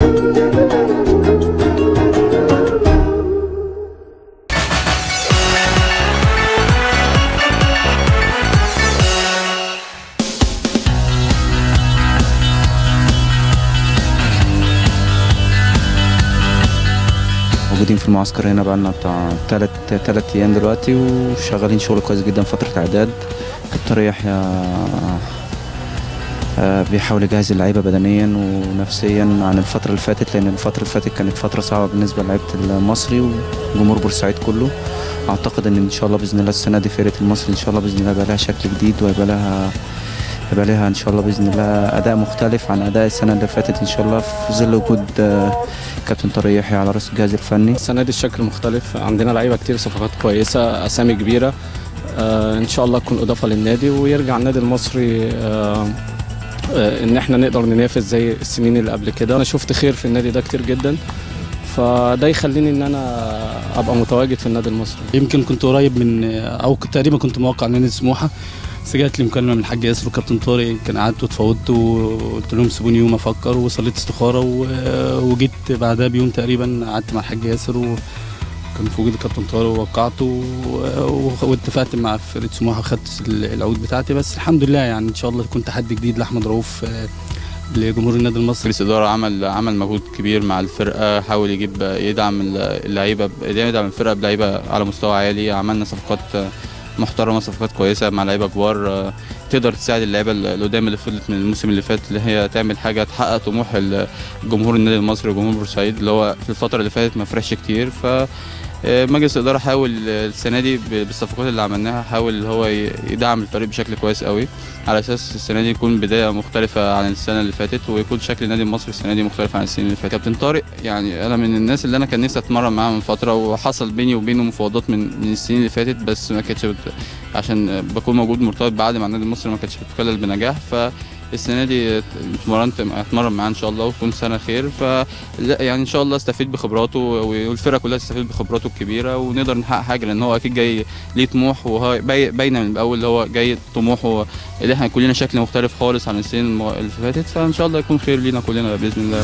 موجودين في المعسكر هنا بقالنا بتاع تلات تلات أيام دلوقتي وشغالين شغل كويس جدا فترة إعداد كابتن يحيى آه، بيحاول يجهز اللعيبة بدنيا ونفسيا عن الفترة اللي فاتت لأن الفترة اللي فاتت كانت فترة صعبة بالنسبة للعيبة المصري وجمهور بورسعيد كله أعتقد إن إن شاء الله بإذن الله السنة دي فرقة المصري إن شاء الله بإذن الله يبقى لها شكل جديد ويبقى لها يبقى لها إن شاء الله بإذن الله أداء مختلف عن أداء السنة اللي فاتت إن شاء الله في ظل وجود آه، كابتن طارق يحيى على رأس الجهاز الفني السنه دي الشكل مختلف عندنا لعيبه كتير صفقات كويسه اسامي كبيره آه ان شاء الله تكون اضافه للنادي ويرجع النادي المصري آه آه ان احنا نقدر ننافس زي السنين اللي قبل كده انا شفت خير في النادي ده كتير جدا فده يخليني ان انا ابقى متواجد في النادي المصري يمكن كنت قريب من او كنت تقريبا كنت موقع نادي سموحه بس جات لي مكالمه من الحاج ياسر وكابتن طارق كان قعدت واتفوضت وقلت لهم سيبوني يوم افكر وصليت استخاره و- وجيت بعدها بيوم تقريبا قعدت مع الحاج ياسر وكان في وجود الكابتن طارق ووقعت و- و- واتفقت مع فرقه سموحه وخدت ال- العقود بتاعتي بس الحمد لله يعني ان شاء الله يكون تحدي جديد لاحمد رؤوف آه، لجمهور النادي المصري مجلس الإدارة عمل عمل مجهود كبير مع الفرقة حاول يجيب يدعم اللعيبة يدعم الفرقة بلعيبة على مستوى عالي عملنا صفقات محترمة صفقات كويسة مع لعيبة كبار تقدر تساعد اللعيبة اللي قدام اللي فضلت من الموسم اللي فات اللي هي تعمل حاجة تحقق طموح الجمهور النادي المصري وجمهور بورسعيد اللي هو في الفترة اللي فاتت ما فرحش كتير ف مجلس الإدارة حاول السنة دي بالصفقات اللي عملناها حاول اللي هو يدعم الفريق بشكل كويس قوي على أساس السنة دي يكون بداية مختلفة عن السنة اللي فاتت ويكون شكل النادي المصري السنة دي مختلف عن السنين اللي فاتت كابتن طارق يعني أنا من الناس اللي أنا كان نفسي أتمرن معاه من فترة وحصل بيني وبينه مفاوضات من من السنين اللي فاتت بس ما كانتش بت... عشان بكون موجود مرتبط بعقد مع النادي المصري ما كانتش بتكلل بنجاح ف السنه دي اتمرنت اتمرن معاه ان شاء الله وتكون سنه خير ف يعني ان شاء الله استفيد بخبراته والفرقه كلها تستفيد بخبراته الكبيره ونقدر نحقق حاجه لان هو اكيد جاي ليه طموح وهو باي- باينه من الاول اللي هو جاي طموحه اللي احنا يكون لنا شكل مختلف خالص عن السنين المو- اللي فاتت فان شاء الله يكون خير لينا كلنا باذن الله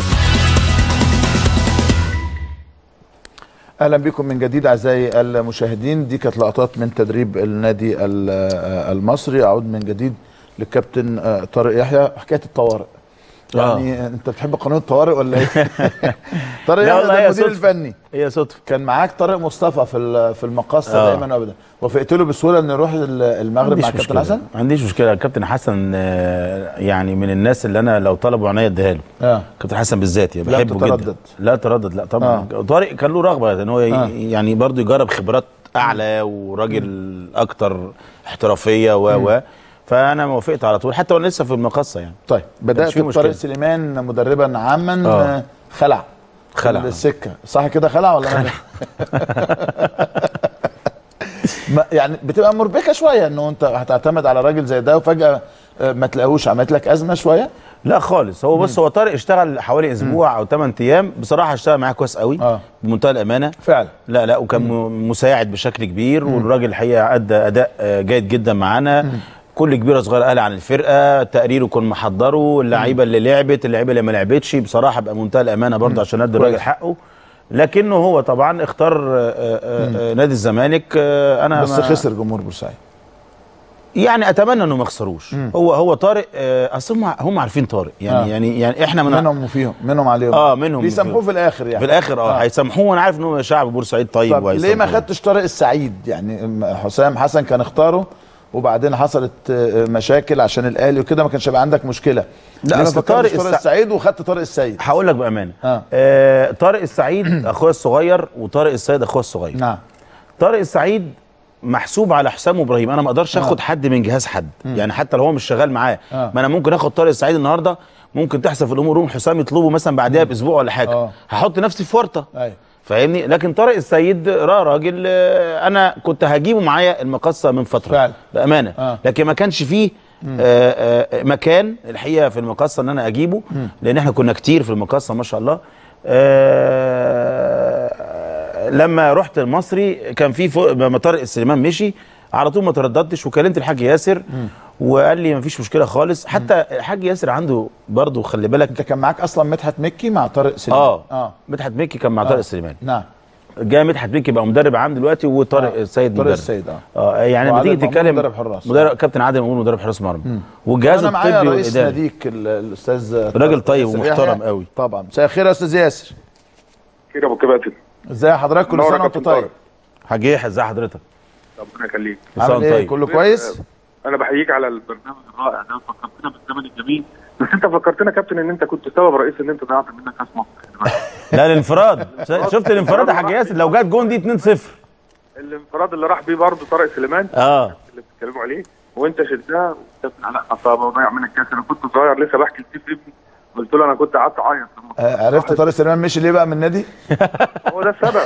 اهلا بكم من جديد اعزائي المشاهدين دي كانت لقطات من تدريب النادي ال- آه المصري اعود من جديد للكابتن آه، طارق يحيى حكايه الطوارئ يعني انت بتحب قانون الطوارئ ولا ايه؟ طارق لا يحيى والله ده هي المدير صدفة. الفني هي صدفه كان معاك طارق مصطفى في ال- في المقصه آه. دايما وابدا وافقت له بسهوله انه يروح ال- المغرب مع الكابتن حسن؟ ما عنديش مشكله الكابتن حسن آه، يعني من الناس اللي انا لو طلبوا عينيا اديها له اه كابتن حسن بالذات يعني لا بحبه تتردد. جدا لا تردد لا طبعا آه. طارق كان له رغبه ان هو ي- آه. يعني برضه يجرب خبرات اعلى وراجل اكتر احترافيه و و فانا وافقت على طول حتى وانا لسه في المقصه يعني طيب بدات فيه بطارق مشكلة. سليمان مدربا عاما آه. آه، خلع خلع. السكه صح كده خلع ولا خلع. ما يعني بتبقى مربكه شويه انه انت هتعتمد على راجل زي ده وفجاه آه، ما تلاقوش عملت لك ازمه شويه لا خالص هو بص هو طارق اشتغل حوالي اسبوع او 8 ايام بصراحه اشتغل معايا كويس قوي اه بمنتهى الامانه فعلا لا لا وكان م- مساعد بشكل كبير والراجل الحقيقه ادى اداء آه، جيد جدا معانا كل كبيره صغيره قال عن الفرقه تقريره كان محضره اللعيبه اللي لعبت اللعيبه اللي ما لعبتش بصراحه بمنتهى الامانه برضه عشان ادي الراجل كويس. حقه لكنه هو طبعا اختار آه، آه، آه، نادي الزمالك آه، انا بس ما- خسر جمهور بورسعيد يعني اتمنى انه ما يخسروش هو هو طارق آه، اصل هم هم عارفين طارق يعني آه. يعني يعني احنا من منهم وفيهم منهم عليهم اه منهم بيسامحوه في الاخر يعني في الاخر اه هيسامحوه وانا عارف ان هو شعب بورسعيد طيب طب ليه ما وهيسامحوه. خدتش طارق السعيد يعني حسام حسن كان اختاره وبعدين حصلت آه، مشاكل عشان الاهلي وكده ما كانش هيبقى عندك مشكله لا، ليه ما أصل فكرتش طارق طارق السع- السعيد وخدت طارق السيد هقول لك بامانه آه. آه طارق السعيد اخويا الصغير وطارق السيد اخويا الصغير نعم طارق السعيد محسوب على حسام ابراهيم انا ما اقدرش اخد حد من جهاز حد يعني حتى لو هو مش شغال معاه آه. ما انا ممكن اخد طارق السعيد النهارده ممكن تحصل في الامور روم حسام يطلبه مثلا بعدها باسبوع ولا حاجه آه. هحط نفسي في ورطه ايوه فاهمني لكن طارق السيد را راجل آه، انا كنت هجيبه معايا المقصه من فتره فعلا. بامانه آه. لكن ما كانش فيه آه، آه، مكان الحقيقه في المقصه ان انا اجيبه لان احنا كنا كتير في المقصه ما شاء الله آه، لما رحت المصري كان في فوق لما طارق السليمان مشي على طول ما ترددتش وكلمت الحاج ياسر وقال لي مفيش مشكله خالص حتى الحاج ياسر عنده برضه خلي بالك انت كان معاك اصلا مدحت مكي مع طارق سليمان اه اه مدحت مكي كان مع طارق السليماني نعم جاي مدحت مكي بقى مدرب عام دلوقتي وطارق آه. السيد طارق مدرب السيد اه اه يعني لما وعادل تيجي مأمون تتكلم مدرب حراس. مدرب كابتن عادل مأمون مدرب حراس مرمى والجهاز انا معايا الطبي رئيس والاداري ناديك ال- الاستاذ راجل طيب ياسر ومحترم يحيى. قوي. طبعا مساء الخير يا استاذ ياسر خير يا ابو كباتن ازي حضرتك كل منور يا سنه وانت كابتن طيب طارق. حاج يحيى ازي حضرتك ربنا يخليك كل سنة عامل وأنت ايه طيب. كله كويس انا بحييك على البرنامج الرائع ده فكرتنا بالزمن الجميل بس انت فكرتنا يا كابتن ان انت كنت سبب رئيس ان انت ضيعت منك كاس مصر لا الانفراد شفت الانفراد يا حاج ياسر لو جت جون دي 2-0 الانفراد اللي راح بيه برضه طارق سليمان اه اللي بتتكلموا عليه وانت شلتها وكابتن علاء عصابه وضيع منك كاس انا كنت صغير لسه بحكي لسيف ابني قلت له انا كنت قعدت اعيط لما آه، عرفت طارق سليمان مشي ليه بقى من النادي هو ده السبب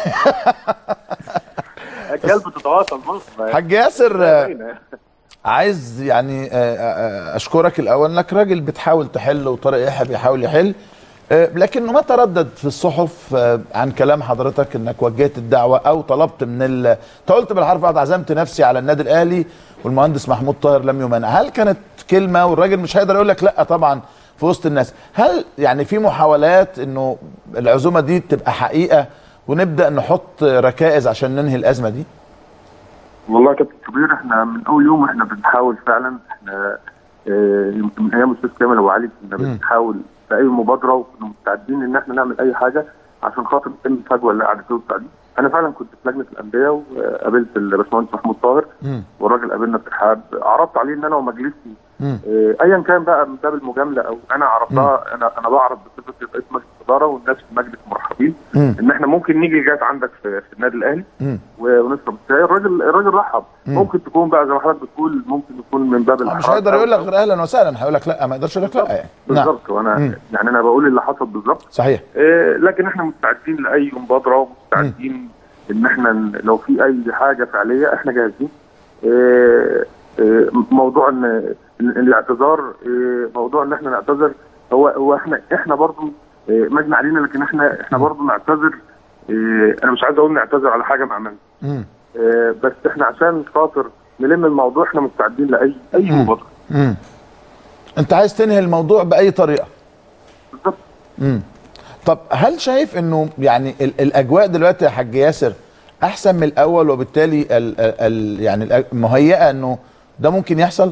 الكلب بتتواصل بص حاج ياسر آه، عايز يعني آه، آه، اشكرك الاول انك راجل بتحاول تحل وطارق يحيى بيحاول يحل آه، لكنه ما تردد في الصحف آه، عن كلام حضرتك انك وجهت الدعوه او طلبت من ال انت قلت بالحرف واحد عزمت نفسي على النادي الاهلي والمهندس محمود طاهر لم يمانع هل كانت كلمه والراجل مش هيقدر يقول لك لا طبعا في وسط الناس هل يعني في محاولات انه العزومه دي تبقى حقيقه ونبدا نحط ركائز عشان ننهي الازمه دي والله يا كابتن كبير احنا من اول يوم احنا بنحاول فعلا احنا اه، يمكن من ايام الاستاذ كامل ابو علي كنا بنحاول في اي مبادره وكنا مستعدين ان احنا نعمل اي حاجه عشان خاطر نتم الفجوه اللي قاعده توسع دي. انا فعلا كنت في لجنه الانديه وقابلت الباشمهندس محمود طاهر والراجل قابلنا في الحاب عرضت عليه ان انا ومجلسي اه، ايا كان بقى من باب المجامله او انا عرضتها انا انا بعرض بصفتي رئيس مجلس الاداره والناس في المجلس مرحبين مم. ان احنا ممكن نيجي لغايه عندك في, في النادي الاهلي مم. و- ونشرب الشاي الراجل الراجل رحب ممكن تكون بقى زي ما حضرتك بتقول ممكن يكون من باب مش الاحراج هيقدر أو- يقول لك غير اهلا وسهلا هيقول لك لا ما يقدرش يقول لك لا يعني نعم بالظبط وانا مم. يعني انا بقول اللي حصل بالظبط صحيح إيه لكن احنا مستعدين لاي مبادره ومستعدين ان احنا ن- لو في اي حاجه فعليه احنا جاهزين إيه إيه موضوع ان إن الاعتذار إيه موضوع ان احنا نعتذر هو هو احنا احنا برضو إيه مجني علينا لكن احنا احنا برضو نعتذر إيه انا مش عايز اقول نعتذر على حاجه ما عملنا مم. إيه بس احنا عشان خاطر نلم الموضوع احنا مستعدين لاي اي مبادره مم. انت عايز تنهي الموضوع باي طريقه بالظبط مم. طب هل شايف انه يعني ال الاجواء دلوقتي يا حاج ياسر احسن من الاول وبالتالي ال ال يعني الأ- مهيئه انه ده ممكن يحصل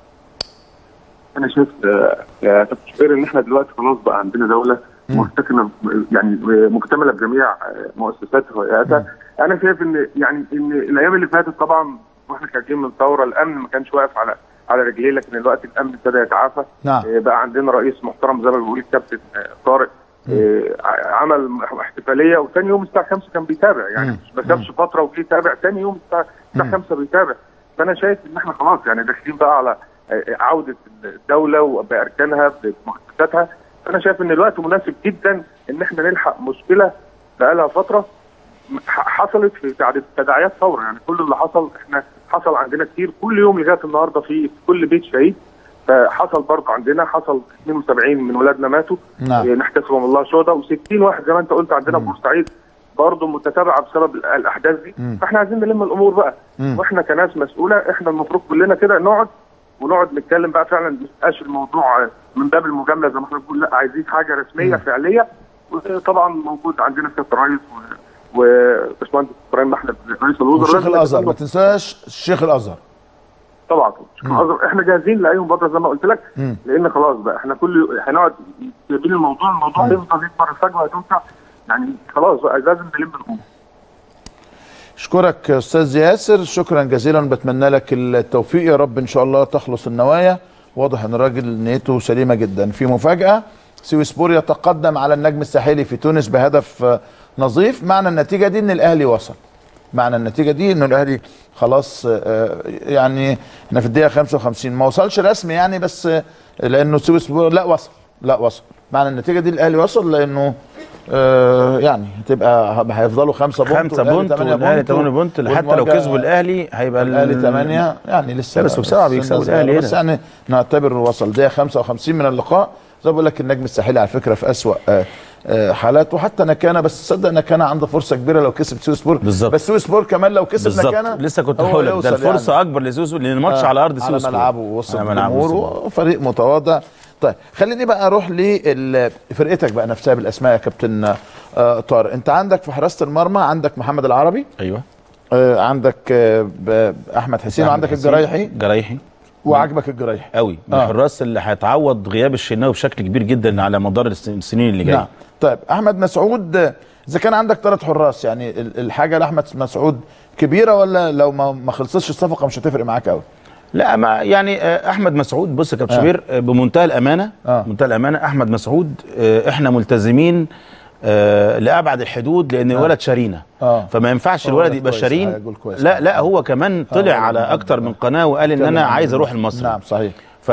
انا شايف آه، يا كابتن شوبير ان احنا دلوقتي خلاص بقى عندنا دوله مستكنه يعني مكتمله بجميع آه، مؤسساتها وهيئاتها انا شايف ان يعني ان الايام اللي فاتت طبعا واحنا خارجين من ثوره الامن ما كانش واقف على على رجليه لكن الوقت الامن ابتدى يتعافى نعم. آه، بقى عندنا رئيس محترم زي ما بيقول الكابتن آه، طارق آه، ع- عمل احتفاليه وثاني يوم الساعه 5 كان بيتابع يعني مش ما سابش فتره وجه يتابع ثاني يوم الساعه الساعه 5 بيتابع فانا شايف ان احنا خلاص يعني داخلين بقى على آه، عوده الدوله وباركانها بمؤسساتها انا شايف ان الوقت مناسب جدا ان احنا نلحق مشكله بقى لها فتره ح- حصلت في تعد- تداعيات ثوره يعني كل اللي حصل احنا حصل عندنا كتير كل يوم لغايه النهارده في في كل بيت شهيد فحصل برضه عندنا حصل 72 من ولادنا ماتوا نعم. إيه، نحتسبهم الله شهداء و60 واحد زي ما انت قلت عندنا في بورسعيد برضه متتابعه بسبب ال- الاحداث دي فاحنا عايزين نلم الامور بقى واحنا كناس مسؤوله احنا المفروض كلنا كده نقعد ونقعد نتكلم بقى فعلا ما يبقاش الموضوع من باب المجامله زي ما احنا بنقول لا عايزين حاجه رسميه فعليه وطبعا موجود عندنا سياده الرئيس و- وباشمهندس ابراهيم محمد رئيس الوزراء والشيخ لازم الازهر يكون- ما تنساش الشيخ الازهر طبعا الشيخ الازهر احنا جاهزين لاي مبادره زي ما قلت لك لان خلاص بقى احنا كل هنقعد جايبين الموضوع الموضوع يفضل يكبر الفجوه هتوسع يعني خلاص بقى لازم نلم الامور اشكرك يا استاذ ياسر شكرا جزيلا بتمنى لك التوفيق يا رب ان شاء الله تخلص النوايا واضح ان الراجل نيته سليمه جدا في مفاجاه سيوسبور يتقدم على النجم الساحلي في تونس بهدف آه، نظيف معنى النتيجه دي ان الاهلي وصل معنى النتيجه دي ان الاهلي خلاص آه، يعني احنا في الدقيقه 55 ما وصلش رسمي يعني بس آه، لانه سيوسبور لا وصل لا وصل معنى النتيجه دي الاهلي وصل لانه آه يعني هتبقى هيفضلوا خمسة بونت خمسة والأهلي بونت تمانية والاهلي 8 بونت حتى لو والمواجهة- كسبوا الاهلي هيبقى ال- الاهلي 8 يعني لسه لا، بس بسرعة بيكسبوا بس الأهلي بس هنا. يعني نعتبر وصل دقيقه 55 من اللقاء زي ما بقول لك النجم الساحلي على فكره في اسوأ آه آه، حالات وحتى نكانه بس تصدق نكانه عنده فرصه كبيره لو كسب سويس سبور بالظبط. بس سويس سبور كمان لو كسب بالظبط نكانه لسه كنت هو هقول لك ده يوصل الفرصه يعني. اكبر لسوسو لان الماتش آه، على ارض على سوسو ملعبه ووسط على ملعبه الجمهور سوسو. وفريق متواضع طيب خليني بقى اروح لفرقتك بقى نفسها بالاسماء يا كابتن آه، طارق انت عندك في حراسه المرمى عندك محمد العربي ايوه آه، عندك آه، ب- احمد حسين وعندك الجرايحي جرايحي وعجبك الجرايحي قوي من آه. الحراس اللي هيتعوض غياب الشناوي بشكل كبير جدا على مدار الس- السنين اللي جايه نعم طيب احمد مسعود آه، اذا كان عندك ثلاث حراس يعني ال- الحاجه لاحمد مسعود كبيره ولا لو ما ما خلصتش الصفقه مش هتفرق معاك قوي لا ما يعني آه، احمد مسعود بص يا كابتن آه. شوبير آه، بمنتهى الامانه آه. بمنتهى الامانه احمد مسعود آه، احنا ملتزمين آه، لابعد الحدود لان الولد شارينا آه. فما ينفعش هو الولد ولد يبقى كويس، شارين هيقول كويس. لا لا هو كمان طلع ولد على مهم. اكتر من قناه وقال ان انا عايز اروح المصري نعم صحيح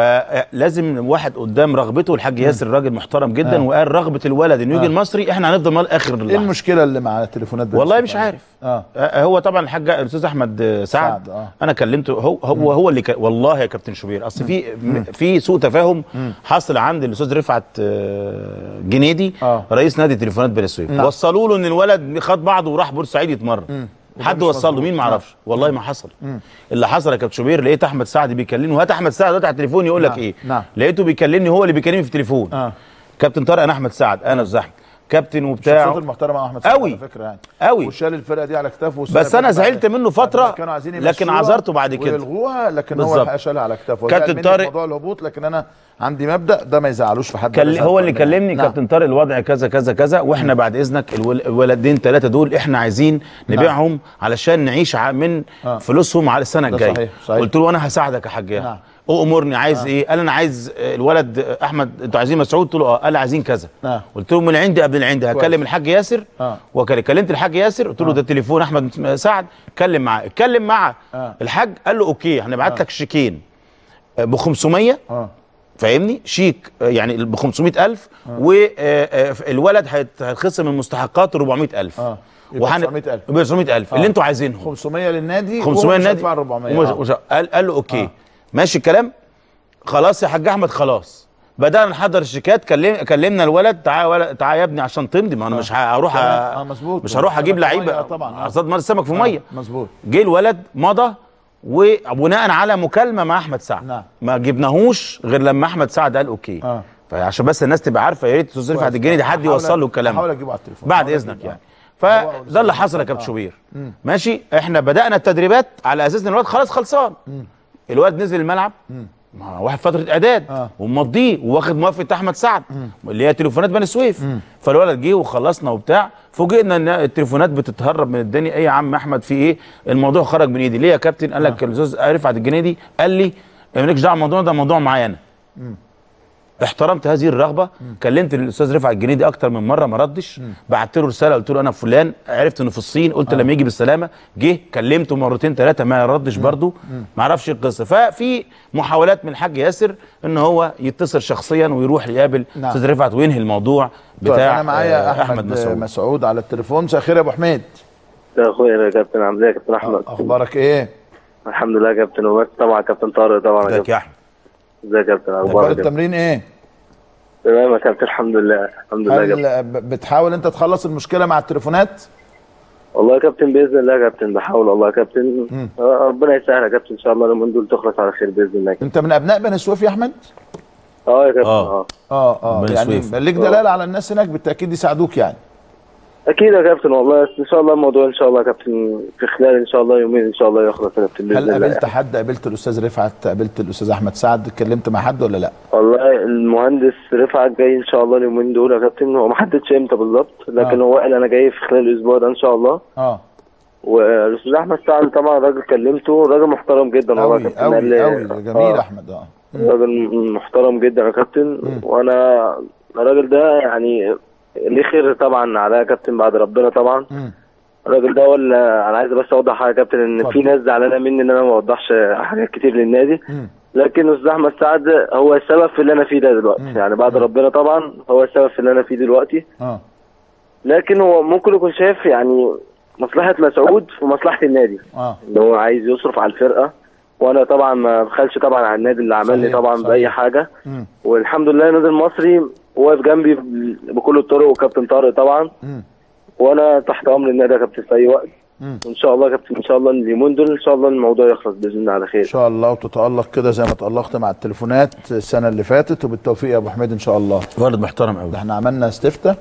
فلازم واحد قدام رغبته الحاج ياسر راجل محترم جدا آه. وقال رغبه الولد انه يجي آه. المصري احنا هنفضل مال اخر ايه اللحظه المشكله اللي مع التليفونات ده والله مش عارف اه آه، هو طبعا الحاج الاستاذ احمد آه، سعد, سعد، آه. انا كلمته هو هو هو اللي ك... والله يا كابتن شوبير اصل في م- في سوء تفاهم حصل عند الاستاذ رفعت آه، جنيدي آه. رئيس نادي تليفونات بني سويف نعم. وصلوا له ان الولد خد بعضه وراح بورسعيد يتمرن حد وده مش وصل له مظبوط. مين ما نعم. اعرفش والله ما حصل اللي حصل يا كابتن شوبير لقيت احمد سعد بيكلمني وهات احمد سعد دلوقتي على التليفون يقول لك نعم. ايه نعم. لقيته بيكلمني هو اللي بيكلمني في التليفون اه كابتن طارق انا احمد سعد انا استاذ احمد كابتن وبتاع الشخصيات المحترمه احمد سعد قوي. على فكره يعني قوي. وشال الفرقه دي على كتافه والسنة بس انا اللي فاتت زعلت بعد- منه بعد ما فتره كانوا عايزين لكن يمشوها عذرته بعد كده ويلغوها لكن هو بالظبط. الحقيقه شالها على كتافه كابتن زعل مني في طارق- موضوع الهبوط لكن انا عندي مبدا ده ما يزعلوش في حد كل ولا هو اللي زعل. كلمني نعم. كابتن طارق الوضع كذا كذا كذا واحنا بعد اذنك الول- الولدين ثلاثه دول احنا عايزين نبيعهم علشان نعيش ع- من آه. فلوسهم على السنه ده الجايه صحيح، صحيح. قلت له انا هساعدك يا حاج نعم. نعم. امرني عايز ايه قال انا عايز آه، الولد آه، احمد انتوا عايزين مسعود قلت له اه قال عايزين كذا نعم. قلت له من عندي قبل عندي كويس. هكلم الحاج ياسر آه. وكل- كلمت الحاج ياسر قلت له ده تليفون احمد سعد اتكلم معاه اتكلم مع آه. الحاج قال له اوكي هنبعت لك شيكين ب 500 اه فاهمني شيك آه، يعني ب 500000 والولد هيتخصم من مستحقات 400000 اه يبقى 900000 ب 900000 اللي انتوا عايزينهم 500 للنادي 500 وهو مش النادي هيدفع 400 ومش- آه. وش- قال قال له اوكي آه. ماشي الكلام خلاص يا حاج احمد خلاص بدانا نحضر الشيكات كلم كلمنا الولد تعالى يا ولد تعالى يا ابني عشان تمضي ما انا مش هروح تمام. أ- آه، مظبوط. مش هروح اجيب سمك في لعيبه مية، طبعا. آه. اصطاد مال السمك في آه، ميه مظبوط جه الولد مضى وبناء على مكالمه مع احمد سعد نعم. ما جبناهوش غير لما احمد سعد قال اوكي اه فعشان بس الناس تبقى عارفه يا ريت استاذ رفعت الجنيدي حد هحاول- يوصل له الكلام هحاول اجيبه على التليفون بعد هحاول اذنك أجيبه. يعني هو فده اللي حصل يا كابتن شوبير ماشي احنا بدانا التدريبات على اساس ان الواد خلاص خلصان الواد نزل الملعب ما هو واحد فتره اعداد آه. ومضيه وواخد موافقه احمد سعد اللي هي تليفونات بني سويف فالولد جه وخلصنا وبتاع فوجئنا ان التليفونات بتتهرب من الدنيا ايه يا عم احمد في ايه الموضوع خرج من ايدي ليه يا كابتن قال لك الاستاذ رفعت الجنيدي قال لي مالكش دعوه بالموضوع ده موضوع معايا انا احترمت هذه الرغبه كلمت الاستاذ رفعت الجنيدي اكتر من مره ما ردش بعت له رساله قلت له انا فلان عرفت انه في الصين قلت لما يجي بالسلامه جه كلمته مرتين ثلاثه ما ردش برضه ما اعرفش إيه القصه ففي محاولات من الحاج ياسر ان هو يتصل شخصيا ويروح يقابل نعم. استاذ رفعت وينهي الموضوع طيب بتاع انا معايا آه، احمد, احمد مسعود مسعود على التليفون مساء الخير يا ابو حميد يا اخويا يا كابتن عامل ايه يا كابتن احمد اخبارك ايه الحمد لله يا كابتن وبس طبعا كابتن طارق طبعا يا ازيك كابتن يا احمد ازيك يا كابتن اخبار اخبارك يا كابتن؟ التمرين ايه تمام يا كابتن الحمد لله الحمد لله يا كابتن هل ب- بتحاول انت تخلص المشكله مع التليفونات والله يا كابتن باذن الله يا كابتن بحاول والله يا كابتن آه، ربنا يسهل يا كابتن ان شاء الله اليومين دول تخلص على خير باذن الله يا كابتن. انت من ابناء بني سويف يا احمد اه يا كابتن آه. اه اه اه بني يعني سويف. ليك دلاله على الناس هناك بالتاكيد يساعدوك يعني اكيد يا كابتن والله بس ان شاء الله الموضوع ان شاء الله يا كابتن في خلال ان شاء الله يومين ان شاء الله يخلص يا كابتن باذن هل الله قابلت حد قابلت الاستاذ رفعت قابلت الاستاذ احمد سعد اتكلمت مع حد ولا لا والله المهندس رفعت جاي ان شاء الله اليومين دول يا كابتن هو ما حددش امتى بالظبط لكن آه. هو قال انا جاي في خلال الاسبوع ده ان شاء الله اه والاستاذ احمد سعد طبعا راجل كلمته راجل محترم جدا والله يا قوي كابتن قال قوي لي- قوي جميل آه، احمد اه راجل محترم جدا يا كابتن وانا الراجل ده يعني ليه خير طبعا عليا يا كابتن بعد ربنا طبعا مم. الراجل ده ولا انا عايز بس اوضح حاجه يا كابتن ان اتفضل. في ناس زعلانه مني ان انا ما اوضحش حاجات كتير للنادي مم. لكن استاذ احمد سعد هو السبب في اللي انا فيه ده دلوقتي يعني بعد ربنا طبعا هو السبب في اللي انا فيه دلوقتي اه لكن هو ممكن يكون شايف يعني مصلحه مسعود ومصلحه النادي اه ان هو عايز يصرف على الفرقه وانا طبعا ما بخلش طبعا على النادي اللي عمل لي صحيح، طبعا صحيح. باي حاجه مم. والحمد لله النادي المصري واقف جنبي بكل الطرق وكابتن طارق طبعا مم. وانا تحت امر النادي يا كابتن في اي وقت مم. وان شاء الله يا كابتن ان شاء الله اليومين دول ان شاء الله الموضوع يخلص باذن الله على ان خير شاء الله وتتالق كده زي ما تالقت مع التليفونات السنه اللي فاتت وبالتوفيق يا ابو حميد ان شاء الله ولد محترم قوي ده احنا عملنا استفتاء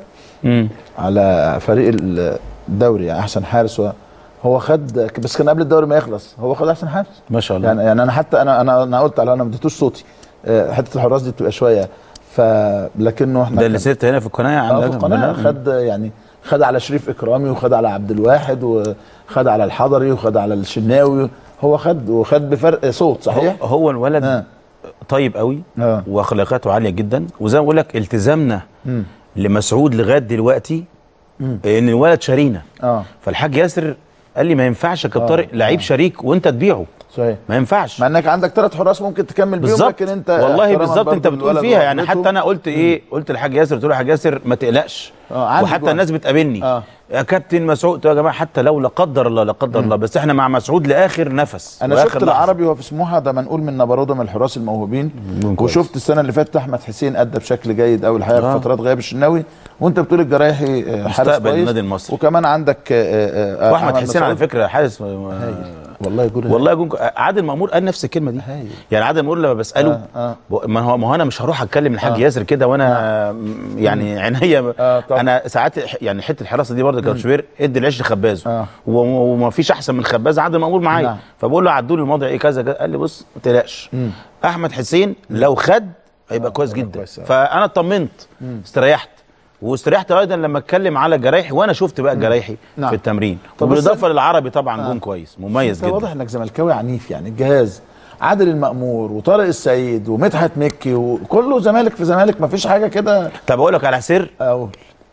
على فريق الدوري يعني احسن حارس و- هو خد بس كان قبل الدوري ما يخلص هو خد احسن حارس ما شاء الله يعني يعني انا حتى انا انا انا قلت على انا ما اديتوش صوتي آه، حته الحراس دي بتبقى شويه ف لكنه احنا ده اللي كان- سبت هنا في القناه اه في عندنا القناه خد يعني خد على شريف اكرامي وخد على عبد الواحد وخد على الحضري وخد على الشناوي هو خد وخد بفرق صوت صحيح؟ هو, هو الولد آه. طيب قوي اه واخلاقاته عاليه جدا وزي ما بقول لك التزامنا مم. لمسعود لغايه دلوقتي مم. ان الولد شارينا اه فالحاج ياسر قال لي ما ينفعش يا كابتن طارق لعيب شريك وانت تبيعه صحيح ما ينفعش مع انك عندك ثلاث حراس ممكن تكمل بيهم بالظبط لكن انت والله احتراما بالظبط انت برضو بتقول للولد فيها يعني ورحمته. حتى انا قلت ايه قلت للحاج ياسر قلت له يا حاج ياسر ما تقلقش اه عندي وحتى جوه. الناس بتقابلني اه يا كابتن مسعود قلت له يا جماعه حتى لو لا قدر الله لا قدر الله بس احنا مع مسعود لاخر نفس انا وآخر شفت لحظة. العربي وهو في سموحه ده منقول من نبروده من الحراس الموهوبين كويس. وشفت السنه اللي فاتت احمد حسين ادى بشكل جيد قوي الحقيقه آه. في فترات غياب الشناوي وانت بتقول الجرايحي آه، حارس مستقبل كويس النادي المصري. وكمان عندك آه، آه، واحمد أحمد حسين على مسعود. فكره حارس والله يقول والله يكون عادل مامور قال نفس الكلمه دي هايل. يعني عادل مامور لما بساله آه، آه. ب- ما هو ما هو انا مش هروح اتكلم الحاج آه. ياسر كده وانا م- يعني عينيا آه، طبعا. انا ساعات ح- يعني حته الحراسه دي برضه كان شوبير ادي العيش لخبازه آه. و- وما فيش احسن من خباز عادل مامور معايا نعم. فبقول له عدوا لي الموضوع ايه كذا كذا. قال لي بص ما تقلقش مم. احمد حسين لو خد هيبقى كويس هيبقى جدا كويس، آه. فانا اطمنت استريحت واستريحت ايضا لما اتكلم على جرايحي وانا شفت بقى جرايحي نعم. في التمرين طب بالاضافه للعربي طبعا جون كويس مميز انت جدا واضح انك زملكاوي عنيف يعني الجهاز عادل المأمور وطارق السيد ومدحت مكي وكله زمالك في زمالك مفيش حاجه كده طب اقول لك على سر اقول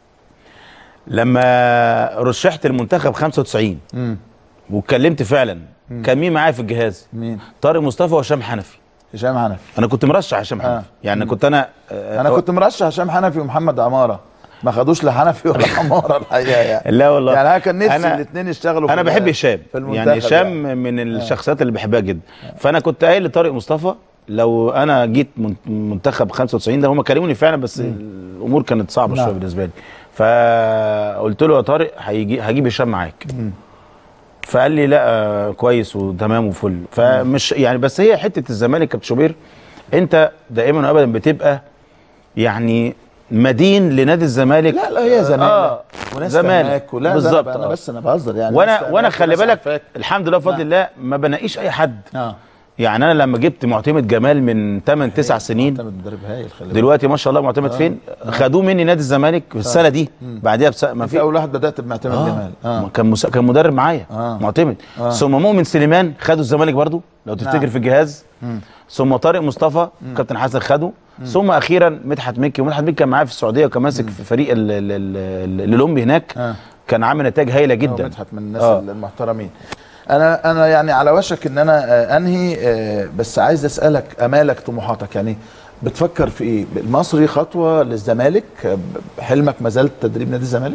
لما رشحت المنتخب 95 مم. واتكلمت فعلا كان مين معايا في الجهاز مين طارق مصطفى وهشام حنفي هشام حنفي انا كنت مرشح هشام حنفي آه. يعني كنت انا آه، انا كنت مرشح هشام حنفي ومحمد عماره ما خدوش لا حنفي ولا عماره الحقيقه يعني لا والله يعني انا كان نفسي أنا- الاثنين يشتغلوا في انا ال- بحب هشام في المنتخب يعني هشام من الشخصيات اللي بحبها جدا فانا كنت قايل لطارق مصطفى لو انا جيت من- منتخب 95 ده هم كلموني فعلا بس الامور كانت صعبه نعم. شويه بالنسبه لي فقلت له يا طارق هيجي هجيب هشام معاك فقال لي لا آه، كويس وتمام وفل فمش يعني بس هي حته الزمالك كابتن شوبير انت دائما وابدا بتبقى يعني مدين لنادي الزمالك لا لا هي زمان آه، وناس زمالك. فهماك ولا بالظبط، بالظبط انا آه. بس انا بهزر يعني وانا ناس وانا فهماك خلي وناس بالك عارفاك. الحمد لله بفضل نعم. الله ما بناقيش اي حد اه يعني انا لما جبت معتمد جمال من 8 9 سنين معتمد مدرب هايل خلي بالك. دلوقتي ما شاء الله معتمد فين خدوه مني نادي الزمالك في السنه دي بعديها بس ما في في اول واحد بدات بمعتمد آه. جمال اه كان مس... كان مدرب معايا آه. معتمد آه. ثم مؤمن سليمان خدوا الزمالك برضو لو تفتكر نعم. في الجهاز ثم طارق مصطفى كابتن حسن خده ثم اخيرا مدحت مكي ومدحت مكي كان معايا في السعوديه وكان ماسك في فريق ال- ال- ال- ال- الاولمبي هناك آه. كان عامل نتائج هايله هو جدا مدحت من الناس آه. المحترمين انا انا يعني على وشك ان انا آه، انهي آه، بس عايز اسالك امالك طموحاتك يعني بتفكر في ايه المصري خطوه للزمالك آه، حلمك ما زال تدريب نادي الزمالك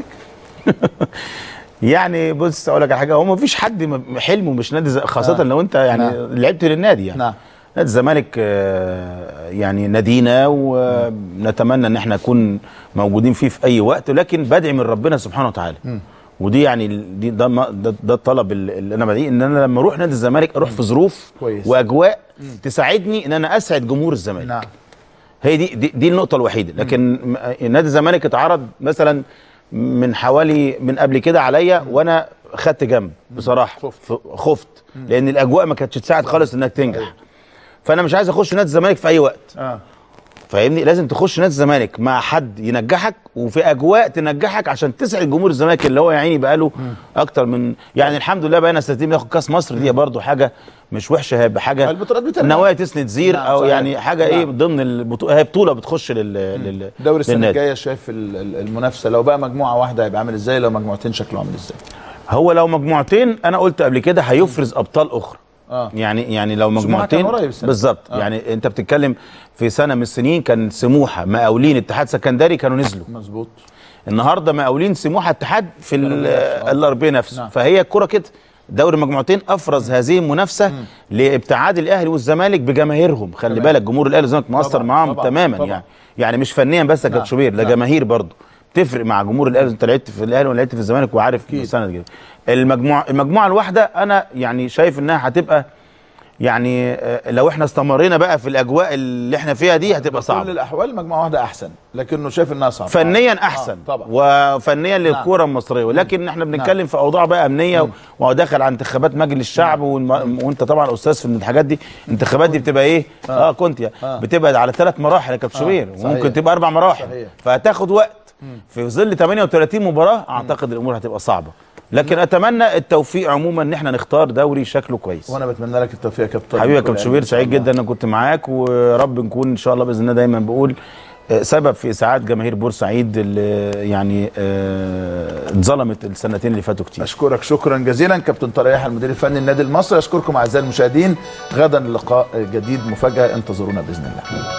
يعني بص اقول لك على حاجه هو ما فيش حد م- حلمه مش نادي ز- خاصه آه. لو انت يعني نعم. لعبت للنادي يعني نعم نادي الزمالك آه، يعني نادينا ونتمنى ان احنا نكون موجودين فيه في اي وقت ولكن بدعي من ربنا سبحانه وتعالى ودي يعني ال- دي ده ما- ده, ده الطلب ال- اللي انا بديه ان انا لما اروح نادي الزمالك اروح في ظروف كويس. واجواء تساعدني ان انا اسعد جمهور الزمالك نعم هي دي دي, دي النقطة الوحيدة لكن م- نادي الزمالك اتعرض مثلا من حوالي من قبل كده عليا وانا خدت جنب بصراحة خفت. ف- خفت لان الاجواء ما كانتش تساعد خالص انك تنجح فانا مش عايز اخش نادي الزمالك في اي وقت اه فاهمني لازم تخش نادي الزمالك مع حد ينجحك وفي اجواء تنجحك عشان تسعد جمهور الزمالك اللي هو يا عيني بقاله اكتر من يعني الحمد لله بقينا سنتين بناخد كاس مصر دي برضو حاجه مش وحشه هيبقى حاجه البطولات بترجع. نوايا تسند زير نعم، او صحيح. يعني حاجه ايه نعم. ضمن البطوله هي بطوله بتخش لل, لل... دوري السنه للنادي. الجايه شايف ال- ال- المنافسه لو بقى مجموعه واحده هيبقى عامل ازاي لو مجموعتين شكله عامل ازاي هو لو مجموعتين انا قلت قبل كده هيفرز ابطال اخرى اه يعني يعني لو سموحة مجموعتين كان قريب السنة. بالظبط آه. يعني انت بتتكلم في سنه من السنين كان سموحه مقاولين اتحاد سكندري كانوا نزلوا مظبوط النهارده مقاولين سموحه اتحاد في ال- آه. الاربيه نفسه نعم. فهي الكره كده دوري مجموعتين افرز هذه المنافسه لابتعاد الاهلي والزمالك بجماهيرهم خلي تمام. بالك جمهور الاهلي والزمالك مؤثر طبعاً، معاهم طبعاً، تماما طبعاً. يعني يعني مش فنيا بس يا نعم، كابتن شوبير ده نعم. جماهير برضه تفرق مع جمهور الاهلي انت لعبت في الاهلي ولا لعبت في الزمالك وعارف السنه دي المجموعه المجموعه الواحده انا يعني شايف انها هتبقى يعني آه، لو احنا استمرينا بقى في الاجواء اللي احنا فيها دي هتبقى كل صعبه الاحوال مجموعه واحده احسن لكنه شايف انها صعبه فنيا احسن طبعا. وفنيا للكره المصريه ولكن احنا بنتكلم في اوضاع بقى امنيه وهو داخل على انتخابات مجلس الشعب والم... وانت طبعا استاذ في الحاجات دي الانتخابات دي بتبقى ايه اه, كنت يا آه. بتبقى على ثلاث مراحل يا كابتن شوبير صحيح. وممكن تبقى اربع مراحل صحيح. فهتاخد وقت في ظل 38 مباراه اعتقد الامور هتبقى صعبه لكن اتمنى التوفيق عموما ان احنا نختار دوري شكله كويس وانا بتمنى لك التوفيق يا كابتن حبيبي يا كل كابتن عام شوبير إن شاء سعيد الله. جدا ان أنا كنت معاك ورب نكون ان شاء الله باذن الله دايما بقول آه، سبب في اسعاد جماهير بورسعيد اللي يعني آه، اتظلمت السنتين اللي فاتوا كتير اشكرك شكرا جزيلا كابتن طارق يحيى المدير الفني النادي المصري اشكركم اعزائي المشاهدين غدا لقاء جديد مفاجاه انتظرونا باذن الله